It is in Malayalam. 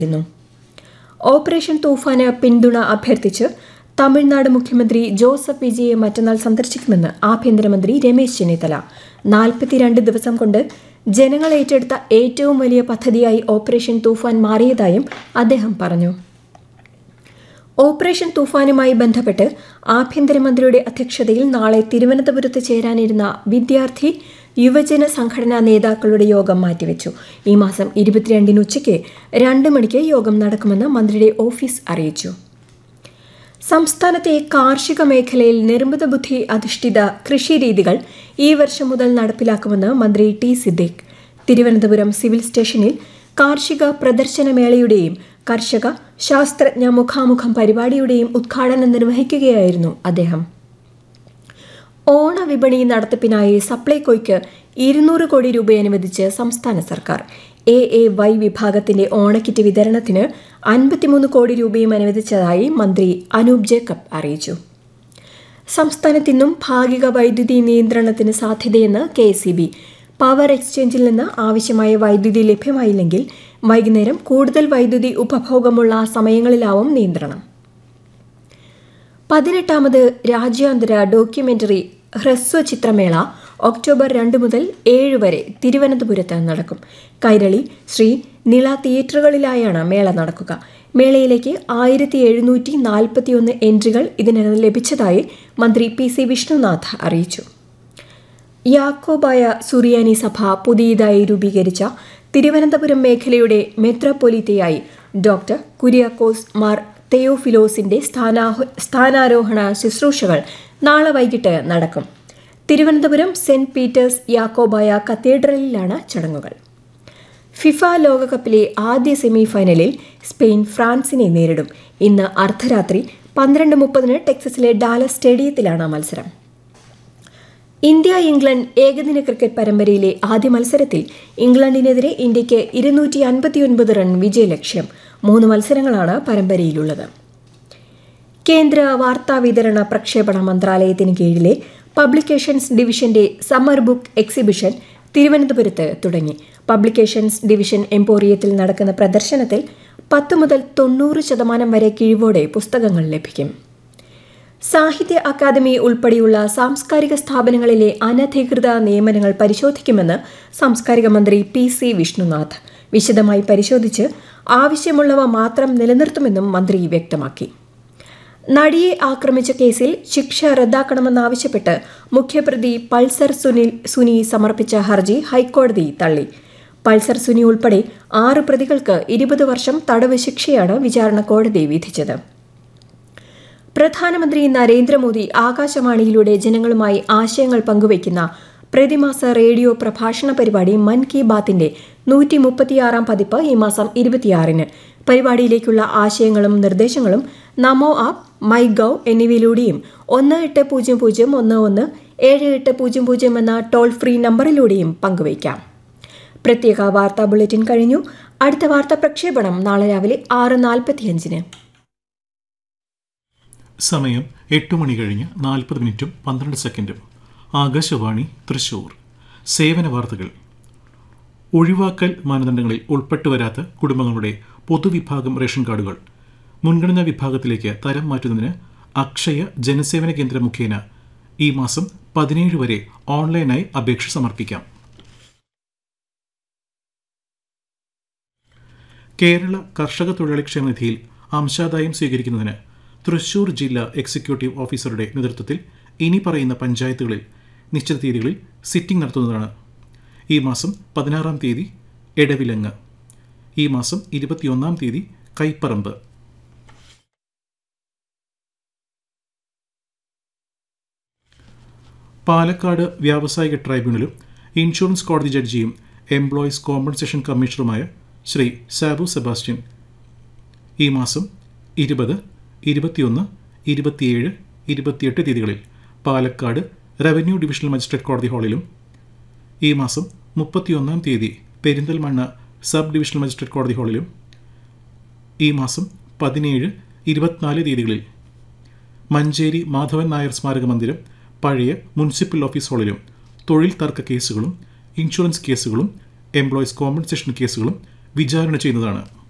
ന്നു ഓപ്പറേഷൻ തൂഫാന് പിന്തുണ അഭ്യർത്ഥിച്ച് തമിഴ്നാട് മുഖ്യമന്ത്രി ജോസഫ് വിജയെ മറ്റന്നാൾ സന്ദർശിക്കുമെന്ന് ആഭ്യന്തരമന്ത്രി രമേശ് ചെന്നിത്തല നാൽപ്പത്തിരണ്ട് ദിവസം കൊണ്ട് ജനങ്ങൾ ഏറ്റെടുത്ത ഏറ്റവും വലിയ പദ്ധതിയായി ഓപ്പറേഷൻ തൂഫാൻ മാറിയതായും അദ്ദേഹം പറഞ്ഞു ഓപ്പറേഷൻ തൂഫാനുമായി ബന്ധപ്പെട്ട് ആഭ്യന്തരമന്ത്രിയുടെ അധ്യക്ഷതയിൽ നാളെ തിരുവനന്തപുരത്ത് ചേരാനിരുന്ന വിദ്യാർത്ഥി യുവജന സംഘടനാ നേതാക്കളുടെ യോഗം മാറ്റിവെച്ചു ഈ മാസം ഇരുപത്തിരണ്ടിന് ഉച്ചയ്ക്ക് രണ്ട് മണിക്ക് യോഗം നടക്കുമെന്ന് മന്ത്രിയുടെ ഓഫീസ് അറിയിച്ചു സംസ്ഥാനത്തെ കാർഷിക മേഖലയിൽ നിർമ്മിത ബുദ്ധി അധിഷ്ഠിത കൃഷി രീതികൾ ഈ വർഷം മുതൽ നടപ്പിലാക്കുമെന്ന് മന്ത്രി ടി സിദ്ദീഖ് തിരുവനന്തപുരം സിവിൽ സ്റ്റേഷനിൽ കാർഷിക പ്രദർശനമേളയുടെയും കർഷക ശാസ്ത്രജ്ഞ മുഖാമുഖം പരിപാടിയുടെയും ഉദ്ഘാടനം നിർവഹിക്കുകയായിരുന്നു അദ്ദേഹം ഓണവിപണി നടത്തിപ്പിനായി സപ്ലൈകോയ്ക്ക് ഇരുന്നൂറ് കോടി രൂപ അനുവദിച്ച് സംസ്ഥാന സർക്കാർ എ എ വൈ വിഭാഗത്തിന്റെ ഓണക്കിറ്റ് വിതരണത്തിന് അൻപത്തിമൂന്ന് കോടി രൂപയും അനുവദിച്ചതായി മന്ത്രി അനൂപ് ജേക്കബ് അറിയിച്ചു സംസ്ഥാനത്തിന്നും ഭാഗിക വൈദ്യുതി നിയന്ത്രണത്തിന് സാധ്യതയെന്ന് കെ എസ് പവർ എക്സ്ചേഞ്ചിൽ നിന്ന് ആവശ്യമായ വൈദ്യുതി ലഭ്യമായില്ലെങ്കിൽ വൈകുന്നേരം കൂടുതൽ വൈദ്യുതി ഉപഭോഗമുള്ള സമയങ്ങളിലാവും നിയന്ത്രണം പതിനെട്ടാമത് രാജ്യാന്തര ഡോക്യുമെന്ററി ഹ്രസ്വ ചിത്രമേള ഒക്ടോബർ രണ്ട് മുതൽ ഏഴ് വരെ തിരുവനന്തപുരത്ത് നടക്കും കൈരളി ശ്രീ നിള തിയേറ്ററുകളിലായാണ് മേള നടക്കുക മേളയിലേക്ക് ആയിരത്തി എഴുന്നൂറ്റി നാൽപ്പത്തിയൊന്ന് എൻട്രികൾ ഇതിനകം ലഭിച്ചതായി മന്ത്രി പി സി വിഷ്ണുനാഥ് അറിയിച്ചു യാക്കോബായ സുറിയാനി സഭ പുതിയതായി രൂപീകരിച്ച തിരുവനന്തപുരം മേഖലയുടെ മെത്രാപ്പൊലീത്തയായി ഡോക്ടർ കുര്യാക്കോസ് മാർ തെയോഫിലോസിന്റെ സ്ഥാനാഹ സ്ഥാനാരോഹണ ശുശ്രൂഷകൾ നാളെ വൈകിട്ട് നടക്കും തിരുവനന്തപുരം സെന്റ് പീറ്റേഴ്സ് യാക്കോബായ കത്തീഡ്രലിലാണ് ചടങ്ങുകൾ ഫിഫ ലോകകപ്പിലെ ആദ്യ സെമി ഫൈനലിൽ സ്പെയിൻ ഫ്രാൻസിനെ നേരിടും ഇന്ന് അർദ്ധരാത്രി പന്ത്രണ്ട് മുപ്പതിന് ടെക്സസിലെ ഡാലസ് സ്റ്റേഡിയത്തിലാണ് മത്സരം ഇന്ത്യ ഇംഗ്ലണ്ട് ഏകദിന ക്രിക്കറ്റ് പരമ്പരയിലെ ആദ്യ മത്സരത്തിൽ ഇംഗ്ലണ്ടിനെതിരെ ഇന്ത്യയ്ക്ക് ഇരുന്നൂറ്റി അൻപത്തിയൊൻപത് റൺ വിജയലക്ഷ്യം മൂന്ന് മത്സരങ്ങളാണ് പരമ്പരയിലുള്ളത് കേന്ദ്ര വാർത്താവിതരണ പ്രക്ഷേപണ മന്ത്രാലയത്തിന് കീഴിലെ പബ്ലിക്കേഷൻസ് ഡിവിഷന്റെ സമ്മർ ബുക്ക് എക്സിബിഷൻ തിരുവനന്തപുരത്ത് തുടങ്ങി പബ്ലിക്കേഷൻസ് ഡിവിഷൻ എംപോറിയത്തിൽ നടക്കുന്ന പ്രദർശനത്തിൽ പത്ത് മുതൽ തൊണ്ണൂറ് ശതമാനം വരെ കിഴിവോടെ പുസ്തകങ്ങൾ ലഭിക്കും സാഹിത്യ അക്കാദമി ഉൾപ്പെടെയുള്ള സാംസ്കാരിക സ്ഥാപനങ്ങളിലെ അനധികൃത നിയമനങ്ങൾ പരിശോധിക്കുമെന്ന് സാംസ്കാരിക മന്ത്രി പി സി വിഷ്ണുനാഥ് വിശദമായി പരിശോധിച്ച് ആവശ്യമുള്ളവ മാത്രം നിലനിർത്തുമെന്നും മന്ത്രി വ്യക്തമാക്കി നടിയെ ആക്രമിച്ച കേസിൽ ശിക്ഷ റദ്ദാക്കണമെന്നാവശ്യപ്പെട്ട് മുഖ്യപ്രതി പൾസർ സുനിൽ സുനി സമർപ്പിച്ച ഹർജി ഹൈക്കോടതി തള്ളി പൾസർ സുനി ഉൾപ്പെടെ ആറ് പ്രതികൾക്ക് ഇരുപത് വർഷം തടവ് ശിക്ഷയാണ് വിചാരണ കോടതി വിധിച്ചത് പ്രധാനമന്ത്രി നരേന്ദ്രമോദി ആകാശവാണിയിലൂടെ ജനങ്ങളുമായി ആശയങ്ങൾ പങ്കുവയ്ക്കുന്ന പ്രതിമാസ റേഡിയോ പ്രഭാഷണ പരിപാടി മൻ കി ബാത്തിന്റെ നൂറ്റി മുപ്പത്തിയാറാം പതിപ്പ് ഈ മാസം ഇരുപത്തിയാറിന് പരിപാടിയിലേക്കുള്ള ആശയങ്ങളും നിർദ്ദേശങ്ങളും നമോ ആപ്പ് മൈ ഗവ് എന്നിവയിലൂടെയും ഒന്ന് എട്ട് പൂജ്യം പൂജ്യം ഒന്ന് ഒന്ന് ഏഴ് എട്ട് പൂജ്യം പൂജ്യം എന്ന ടോൾ ഫ്രീ നമ്പറിലൂടെയും പങ്കുവയ്ക്കാം പ്രത്യേക വാർത്താ ബുള്ളറ്റിൻ കഴിഞ്ഞു അടുത്ത വാർത്താ പ്രക്ഷേപണം നാളെ രാവിലെ ആറ് നാൽപ്പത്തിയഞ്ചിന് സമയം എട്ട് മണി കഴിഞ്ഞ് നാൽപ്പത് മിനിറ്റും പന്ത്രണ്ട് സെക്കൻഡും ആകാശവാണി തൃശൂർ സേവന വാർത്തകൾ ഒഴിവാക്കൽ മാനദണ്ഡങ്ങളിൽ ഉൾപ്പെട്ടുവരാത്ത കുടുംബങ്ങളുടെ പൊതുവിഭാഗം റേഷൻ കാർഡുകൾ മുൻഗണനാ വിഭാഗത്തിലേക്ക് തരം മാറ്റുന്നതിന് അക്ഷയ ജനസേവന കേന്ദ്രം മുഖേന ഈ മാസം പതിനേഴ് വരെ ഓൺലൈനായി അപേക്ഷ സമർപ്പിക്കാം കേരള കർഷക തൊഴിലാളി ക്ഷേമനിധിയിൽ അംശാദായം സ്വീകരിക്കുന്നതിന് തൃശൂർ ജില്ലാ എക്സിക്യൂട്ടീവ് ഓഫീസറുടെ നേതൃത്വത്തിൽ ഇനി പറയുന്ന പഞ്ചായത്തുകളിൽ നിശ്ചിത തീയതികളിൽ സിറ്റിംഗ് നടത്തുന്നതാണ് ഈ മാസം പതിനാറാം തീയതി എടവിലങ്ങ് ഈ മാസം ഇരുപത്തിയൊന്നാം തീയതി കൈപ്പറമ്പ് പാലക്കാട് വ്യാവസായിക ട്രൈബ്യൂണലും ഇൻഷുറൻസ് കോടതി ജഡ്ജിയും എംപ്ലോയീസ് കോമ്പൻസേഷൻ കമ്മീഷണറുമായ ശ്രീ സാബു സെബാസ്റ്റ്യൻ ഈ മാസം ഇരുപത് ഇരുപത്തിയൊന്ന് ഇരുപത്തിയേഴ് ഇരുപത്തിയെട്ട് തീയതികളിൽ പാലക്കാട് റവന്യൂ ഡിവിഷണൽ മജിസ്ട്രേറ്റ് കോടതി ഹാളിലും ഈ മാസം മുപ്പത്തിയൊന്നാം തീയതി പെരിന്തൽമണ്ണ സബ് ഡിവിഷണൽ മജിസ്ട്രേറ്റ് കോടതി ഹാളിലും ഈ മാസം പതിനേഴ് ഇരുപത്തിനാല് തീയതികളിൽ മഞ്ചേരി മാധവൻ നായർ സ്മാരക മന്ദിരം പഴയ മുനിസിപ്പൽ ഓഫീസ് ഹാളിലും തൊഴിൽ തർക്ക കേസുകളും ഇൻഷുറൻസ് കേസുകളും എംപ്ലോയീസ് കോമ്പൻസേഷൻ കേസുകളും വിചാരണ ചെയ്യുന്നതാണ്